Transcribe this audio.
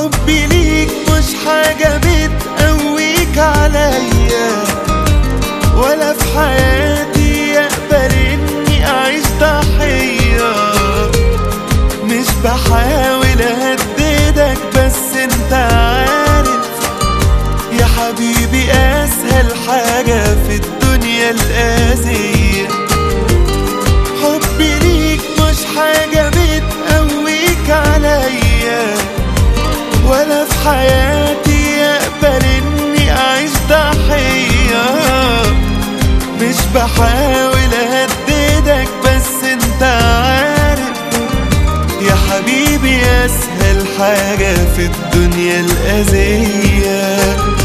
حبي ليك مش حاجة بتقويك عليا ولا في حياتي يقبل اني اعيش ضحية مش بحاول اهددك بس انت عارف يا حبيبي اسهل حاجة في الدنيا الأذية حبي ليك مش حاجة بتقويك عليا ولا في حياتي يقبل اني اعيش ضحية مش بحاول اهددك بس انت عارف يا حبيبي اسهل حاجة في الدنيا الأذية